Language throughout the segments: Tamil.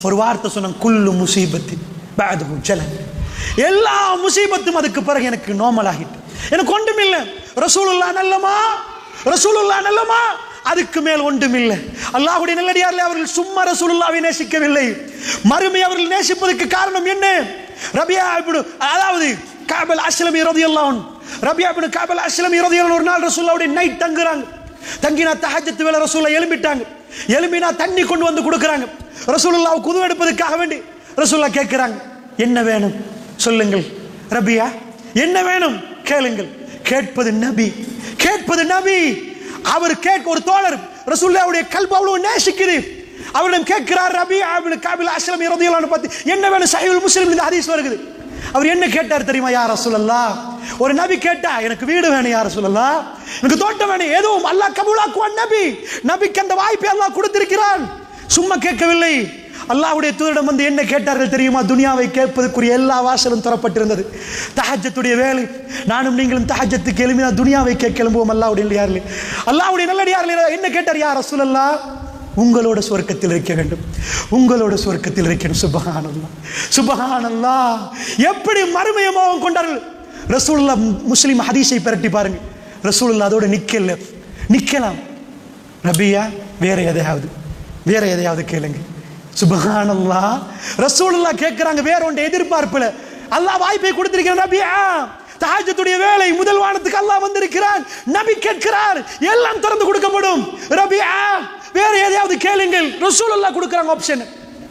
ஒரு வார்த்தை சொன்ன குல்லு முசீபத்து பாது ஜலன் எல்லா முசீபத்தும் அதுக்கு பிறகு எனக்கு நார்மல் ஆகிட்டு எனக்கு ஒன்றும் இல்லை ரசூலுல்லா நல்லமா ரசூலுல்லா நல்லமா அதுக்கு மேல் ஒன்றும் இல்லை அல்லாஹ்வுடைய நல்லடியாரில் அவர்கள் சும்மா ரசூலுல்லாவை நேசிக்கவில்லை மறுமை அவர்கள் நேசிப்பதற்கு காரணம் என்ன ரபியா இப்னு அதாவது காபல் அஸ்லமி ரதியல்லாஹு அன்ஹு. ரபியா இப்னு காபல் அஸ்லமி ரதியல்லாஹு ஒரு நாள் ரசூலுல்லாவுடைய நைட் தங்குறாங்க தங்கினா தஹஜ்ஜத் வேளை ரசூலுல்லாஹ் எழும்பிட்டாங்க எழும்பினா தண்ணி கொண்டு வந்து கொடுக்குறாங்க ரசூலுல்லாவுக்கு உதவு எடுப்பதற்காக வேண்டி ரசூல்லா கேட்குறாங்க என்ன வேணும் சொல்லுங்கள் ரபியா என்ன வேணும் கேளுங்கள் கேட்பது நபி கேட்பது நபி அவர் கேட்க ஒரு தோழர் ரசூல்லாவுடைய கல்பு அவ்வளவு நேசிக்குது அவரிடம் கேட்கிறார் ரபி அவனு காபில் அஸ்லம் இறதியலான்னு பார்த்து என்ன வேணும் சஹீல் முஸ்லிம் இந்த ஹதீஸ் வருகுது அவர் என்ன கேட்டார் தெரியுமா யார் ரசூலல்லா ஒரு நபி கேட்டா எனக்கு வீடு வேணும் யார் ரசூலல்லா எனக்கு தோட்டம் வேணும் எதுவும் அல்லாஹ் கபூலாக்குவான் நபி நபிக்கு அந்த வாய்ப்பை அல்லாஹ் கொடுத்திருக்கிறான் சும்மா கேட்கவில்லை அல்லாஹ்வுடைய தூதரிடம் வந்து என்ன கேட்டார்கள் தெரியுமா துனியாவை கேட்பதற்குரிய எல்லா வாசலும் தரப்பட்டிருந்தது தஹஜத்துடைய வேலை நானும் நீங்களும் தஹஜத்துக்கு எழுப்பினா துனியாவை கேட்க எழும்புவோம் அல்லாஹ்வுடைய இல்லையார்களே அல்லாஹ்வுடைய நல்லடியார்களே என்ன கேட்டார் யார் ரசூலல்லா உங்களோட சொர்க்கத்தில் இருக்க வேண்டும் உங்களோட சொர்க்கத்தில் இருக்கணும் சுபஹானல்லா சுபஹானல்லா எப்படி மறுமயமாகவும் கொண்டார்கள் ரசூலுல்லா முஸ்லிம் ஹதீஸை பிரட்டி பாருங்க ரசூலுல்லா அதோட நிக்கல நிக்கலாம் ரபியா வேற எதையாவது வேற எதையாவது கேளுங்க சுபஹானல்லா ரசூலுல்லா கேட்கிறாங்க வேற ஒன்றை எதிர்பார்ப்புல அல்லாஹ் வாய்ப்பை கொடுத்திருக்கிறான் நபியா தஹஜ்ஜத்துடைய வேலை முதல் வானத்துக்கு அல்லாஹ் வந்திருக்கிறான் நபி கேட்கிறார் எல்லாம் திறந்து கொடுக்கப்படும் ரபியா வேற எதையாவது கேளுங்கள் ரசூலுல்லாஹ் கொடுக்குறாங்க ஆப்ஷன்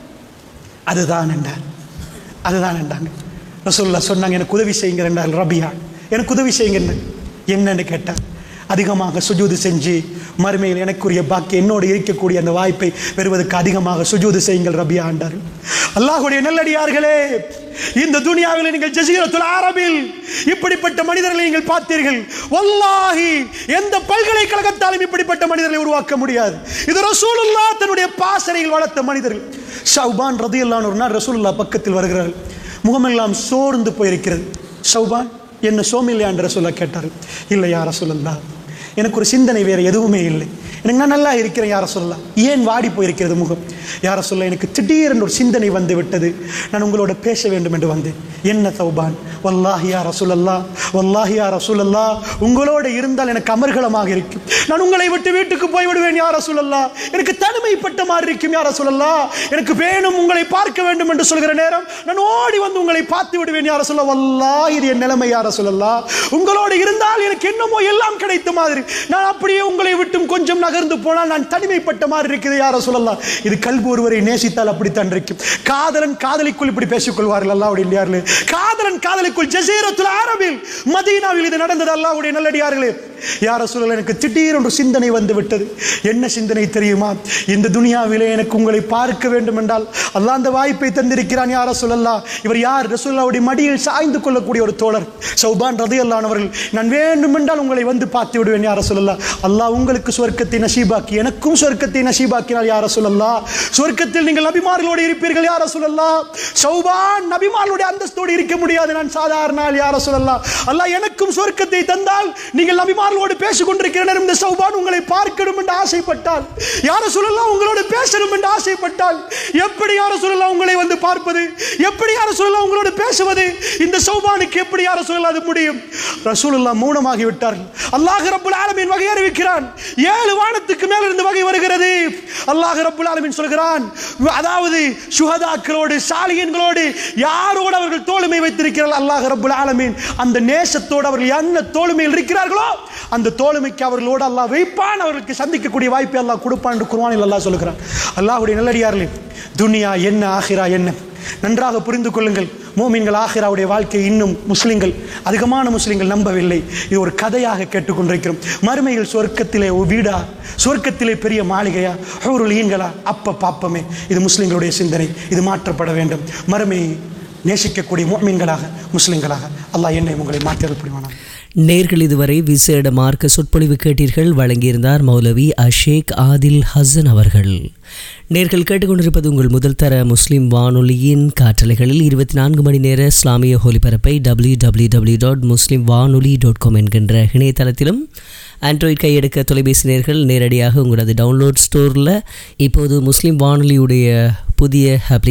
அதுதான் என்றார் அதுதான் என்றாங்க ரசூலுல்லாஹ் சொன்னாங்க எனக்கு உதவி செய்யுங்க என்றார் ரபியா எனக்கு உதவி செய்யுங்க என்னன்னு கேட்டார் அதிகமாக சுஜூது செஞ்சு மறுமையில் எனக்குரிய பாக்கி என்னோடு இருக்கக்கூடிய அந்த வாய்ப்பை பெறுவதற்கு அதிகமாக சுஜூது செய்யுங்கள் ரபியா என்றார்கள் அல்லாஹ்வுடைய நல்லடியார்களே இந்த துனியாவில் நீங்கள் ஜசீரத்துல் அரபில் இப்படிப்பட்ட மனிதர்களை நீங்கள் பார்த்தீர்கள் வல்லாஹி எந்த பல்கலைக்கழகத்தாலும் இப்படிப்பட்ட மனிதர்களை உருவாக்க முடியாது இது ரசூலுல்லா தன்னுடைய பாசறையில் வளர்த்த மனிதர்கள் ஷவுபான் ரதியல்லான் ஒரு நாள் ரசூலுல்லா பக்கத்தில் வருகிறார்கள் முகமெல்லாம் சோர்ந்து போயிருக்கிறது ஷவுபான் என்ன சோமில்லையா என்ற சொல்ல கேட்டார்கள் இல்லை யார சொல்லல்லா எனக்கு ஒரு சிந்தனை வேறு எதுவுமே இல்லை எனக்கு நான் நல்லா இருக்கிறேன் யார சொல்லலாம் ஏன் வாடி போயிருக்கிறது முகம் யார சொல்ல எனக்கு திடீரென்று ஒரு சிந்தனை வந்து விட்டது நான் உங்களோட பேச வேண்டும் என்று வந்தேன் என்ன தௌபான் வல்லாஹி யா ரசூலல்லா வல்லாஹி யா ரசூலல்லா உங்களோட இருந்தால் எனக்கு அமர்கலமாக இருக்கும் நான் உங்களை விட்டு வீட்டுக்கு போய் விடுவேன் யார் ரசூலல்லா எனக்கு தனிமைப்பட்ட மாதிரி இருக்கும் யார் ரசூலல்லா எனக்கு வேணும் உங்களை பார்க்க வேண்டும் என்று சொல்கிற நேரம் நான் ஓடி வந்து உங்களை பார்த்து விடுவேன் யார் சொல்ல வல்லா இது என் நிலைமை யார் சொல்லல்லா உங்களோடு இருந்தால் எனக்கு என்னமோ எல்லாம் கிடைத்த மாதிரி நான் அப்படியே உங்களை விட்டும் கொஞ்சம் நகர்ந்து போனால் நான் தனிமைப்பட்ட மாதிரி இருக்குது யார சொல்லலாம் இது கல்வி ஒருவரை நேசித்தால் அப்படித்தான் இருக்கும் காதலன் காதலிக்குள் இப்படி பேசிக்கொள்வார்கள் அல்லாவுடைய இல்லையார்களே காதலன் காதலிக்குள் ஜசீரத்துல் அரபில் மதீனாவில் இது நடந்தது அல்லாவுடைய நல்லடியார்களே யார சொல்லல எனக்கு திடீரென்று சிந்தனை வந்து விட்டது என்ன சிந்தனை தெரியுமா இந்த துனியாவிலே எனக்கு உங்களை பார்க்க வேண்டும் என்றால் அல்லாஹ் அந்த வாய்ப்பை தந்திருக்கிறான் யார சொல்லல்லா இவர் யார் ரசூல்லாவுடைய மடியில் சாய்ந்து கொள்ளக்கூடிய ஒரு தோழர் சௌபான் ரதியல்லானவர்கள் நான் வேண்டும் என்றால் உங்களை வந்து பார்த்து விடுவேன் யார சொல்லல்லா அல்லாஹ் உங்களுக்கு சொர்க்கத்தை நசீபாக்கி எனக்கும் சொர்க்கத்தை நசீபாக்கினால் யார சொல்லல்லா சொர்க்கத்தில் நீங்கள் நபிமார்களோடு இருப்பீர்கள் யார சொல்லல்லா சௌபான் நபிமார்களுடைய அந்தஸ்தோடு இருக்க முடியாது நான் சாதாரண ஆள் யார சொல்லல்லா அல்லாஹ் எனக்கும் சொர்க்கத்தை தந்தால் நீங்கள் நபிமார்களோடு பேசிக் கொண்டிருக்கிற நேரம் இந்த சௌபான் உங்களை பார்க்கணும் என்று ஆசைப்பட்டால் யார சொல்லலாம் உங்களோடு பேசணும் என்று ஆசைப்பட்டால் எப்படி யார சொல்லலாம் உங்களை வந்து பார்ப்பது எப்படி யார சொல்லலாம் உங்களோடு பேசுவது இந்த சௌபானுக்கு எப்படி யார சொல்லலாம் அது முடியும் ரசூலுல்லாஹ் மௌனமாகி விட்டார்கள் அல்லாஹ் ரப்புல் ஆலமீன் வகை அறிவிக்கிறான் ஏழு வானத்துக்கு மேல இருந்து வகை வருகிறது அல்லாஹ் ரப்புல் ஆலமீன் சொல்கிறான் அதாவது சுஹதாக்களோடு சாலியன்களோடு யாரோடு அவர்கள் தோளுமை வைத்திருக்கிறார்கள் அல்லாஹ் ரப்புல் ஆலமீன் அந்த நேசத்தோடு அவர்கள் என்ன தோளுமையில் இருக்கிறார்களோ அந்த தோளுமைக்கு அவர்களோடு அல்லாஹ் வைப்பான் அவர்களுக்கு சந்திக்கக்கூடிய வாய்ப்பை அல்லாஹ் கொடுப்பான் என்று குர்ஆனில் அல்லாஹ் சொல்கிறான் அல்லாஹ்வுடைய நல்லடியார்களே துனியா என்ன ஆகிரா என்ன நன்றாக புரிந்து கொள்ளுங்கள் மோமீன்கள் ஆஹிராவுடைய வாழ்க்கை இன்னும் முஸ்லிம்கள் அதிகமான முஸ்லிம்கள் நம்பவில்லை இது ஒரு கதையாக கேட்டுக்கொண்டிருக்கிறோம் மறுமையில் சொர்க்கத்திலே ஒரு வீடா சொர்க்கத்திலே பெரிய மாளிகையா ஒரு ஈன்களா அப்ப பாப்பமே இது முஸ்லிம்களுடைய சிந்தனை இது மாற்றப்பட வேண்டும் மறுமை நேசிக்கக்கூடிய முஃமின்களாக முஸ்லிம்களாக அல்லாஹ் என்னை உங்களை மாற்றியல் புரிவானான் நேர்கள் இதுவரை விசேட மார்க்க சொற்பொழிவு கேட்டீர்கள் வழங்கியிருந்தார் மௌலவி அஷேக் ஆதில் ஹசன் அவர்கள் நேர்கள் கேட்டுக்கொண்டிருப்பது உங்கள் முதல் தர முஸ்லிம் வானொலியின் காற்றலைகளில் இருபத்தி நான்கு மணி நேர இஸ்லாமிய ஒலிபரப்பை W W W dot Muslim Vanoli dot com என்கின்ற இணையதளத்திலும் ஆண்ட்ராய்ட் கையெடுக்க தொலைபேசி நேர்கள் நேரடியாக உங்களது டவுன்லோட் ஸ்டோரில் இப்போது முஸ்லிம் வானொலியுடைய புதிய அப்ளி